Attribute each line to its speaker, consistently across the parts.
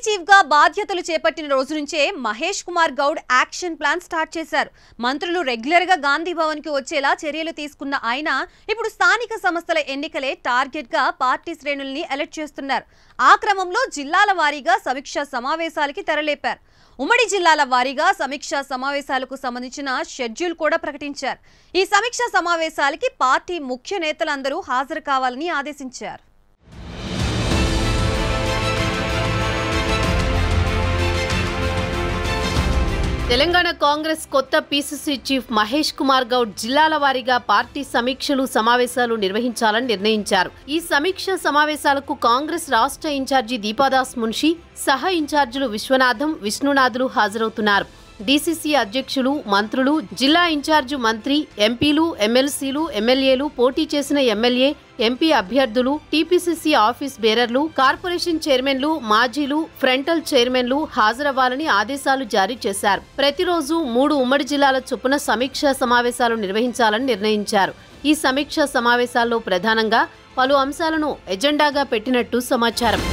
Speaker 1: chief గా బాధ్యతలు చేపట్టిన రోజు నుంచే Mahesh Kumar Goud action plan start చేశారు మంత్రులు రెగ్యులర్ గా గాంధీ భవన్ కి వచ్చేలా చర్యలు తీసుకున్న ఆయన ఇప్పుడు స్థానిక సంస్థల ఎన్నికలే టార్గెట్ గా పార్టీ శ్రేణుల్ని అలర్ట్ చేస్తున్నారు ఆ క్రమంలో జిల్లాల వారీగా సమీక్షా సమావేశాలకి తెరలేపారు ఉమ్మడి జిల్లాల వారీగా సమీక్షా సమావేశాలకు సంబంధించిన షెడ్యూల్ కూడా ప్రకటించారు ఈ సమీక్షా సమావేశాలకి పార్టీ ముఖ్య నేతలందరూ హాజరు కావాలని ఆదేశించారు
Speaker 2: తెలంగాణ కాంగ్రెస్ కొత్త పీసీసీ చీఫ్ మహేష్ కుమార్ గౌడ్ జిల్లాల వారీగా పార్టీ సమీక్షలు సమావేశాలు నిర్వహించాలని నిర్ణయించారు ఈ సమీక్ష సమావేశాలకు కాంగ్రెస్ రాష్ట్ర ఇన్ఛార్జి దీపాదాస్ మున్షి సహా ఇన్ఛార్జీలు విశ్వనాథం విష్ణునాథులు హాజరవుతున్నారు డీసీసీ అధ్యక్షులు మంత్రులు జిల్లా ఇన్ఛార్జి మంత్రి ఎంపీలు ఎమ్మెల్సీలు ఎమ్మెల్యేలు పోటీ చేసిన ఎమ్మెల్యే ఎంపీ అభ్యర్థులు టీపీసీసీ ఆఫీస్ బేరర్లు కార్పొరేషన్ చైర్మన్లు మాజీలు ఫ్రంటల్ చైర్మన్లు హాజరవ్వాలని ఆదేశాలు జారీ చేశారు ప్రతిరోజు మూడు ఉమ్మడి జిల్లాల చొప్పున సమీక్షా సమావేశాలు నిర్వహించాలని నిర్ణయించారు ఈ సమీక్షా సమావేశాల్లో ప్రధానంగా పలు అంశాలను ఎజెండాగా పెట్టినట్టు సమాచారం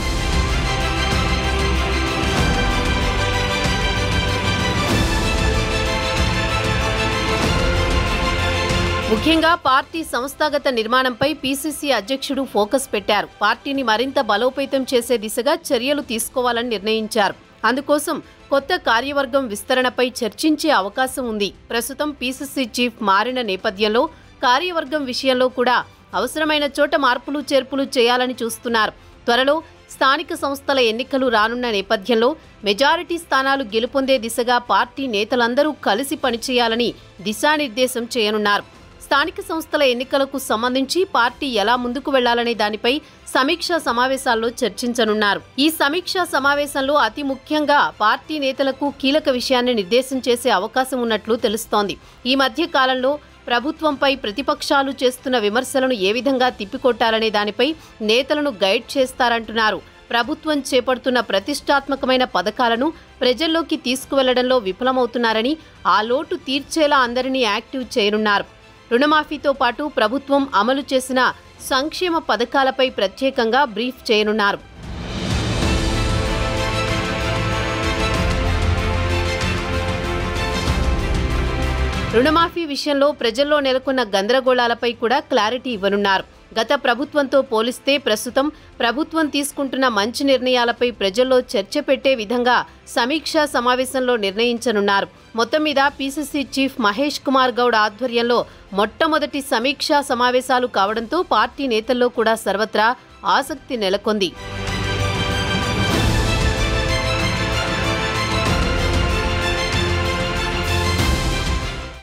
Speaker 2: ముఖ్యంగా పార్టీ సంస్థాగత నిర్మాణంపై పీసీసీ అధ్యక్షుడు ఫోకస్ పెట్టారు పార్టీని మరింత బలోపేతం చేసే దిశగా చర్యలు తీసుకోవాలని నిర్ణయించారు అందుకోసం కొత్త కార్యవర్గం విస్తరణపై చర్చించే అవకాశం ఉంది ప్రస్తుతం పీసీసీ చీఫ్ మారిన నేపథ్యంలో కార్యవర్గం విషయంలో కూడా అవసరమైన చోట మార్పులు చేర్పులు చేయాలని చూస్తున్నారు త్వరలో స్థానిక సంస్థల ఎన్నికలు రానున్న నేపథ్యంలో మెజారిటీ స్థానాలు గెలుపొందే దిశగా పార్టీ నేతలందరూ కలిసి పనిచేయాలని దిశానిర్దేశం చేయనున్నారు స్థానిక సంస్థల ఎన్నికలకు సంబంధించి పార్టీ ఎలా ముందుకు వెళ్లాలనే దానిపై సమీక్షా సమావేశాల్లో చర్చించనున్నారు ఈ సమీక్షా సమావేశంలో అతి ముఖ్యంగా పార్టీ నేతలకు కీలక విషయాన్ని నిర్దేశం చేసే అవకాశం ఉన్నట్లు తెలుస్తోంది ఈ మధ్య కాలంలో ప్రభుత్వంపై ప్రతిపక్షాలు చేస్తున్న విమర్శలను ఏ విధంగా తిప్పికొట్టాలనే దానిపై నేతలను గైడ్ చేస్తారంటున్నారు ప్రభుత్వం చేపడుతున్న ప్రతిష్టాత్మకమైన పథకాలను ప్రజల్లోకి తీసుకువెళ్లడంలో విఫలమవుతున్నారని ఆ లోటు తీర్చేలా అందరినీ యాక్టివ్ చేయనున్నారు రుణమాఫీతో పాటు ప్రభుత్వం అమలు చేసిన సంక్షేమ పథకాలపై ప్రత్యేకంగా బ్రీఫ్ చేయనున్నారు రుణమాఫీ విషయంలో ప్రజల్లో నెలకొన్న గందరగోళాలపై కూడా క్లారిటీ ఇవ్వనున్నారు గత ప్రభుత్వంతో పోలిస్తే ప్రస్తుతం ప్రభుత్వం తీసుకుంటున్న మంచి నిర్ణయాలపై ప్రజల్లో చర్చ పెట్టే విధంగా సమీక్షా సమావేశంలో నిర్ణయించనున్నారు మొత్తం మీద పీసీసీ చీఫ్ మహేష్ కుమార్ గౌడ్ ఆధ్వర్యంలో మొట్టమొదటి సమీక్షా సమావేశాలు కావడంతో పార్టీ నేతల్లో కూడా సర్వత్రా ఆసక్తి నెలకొంది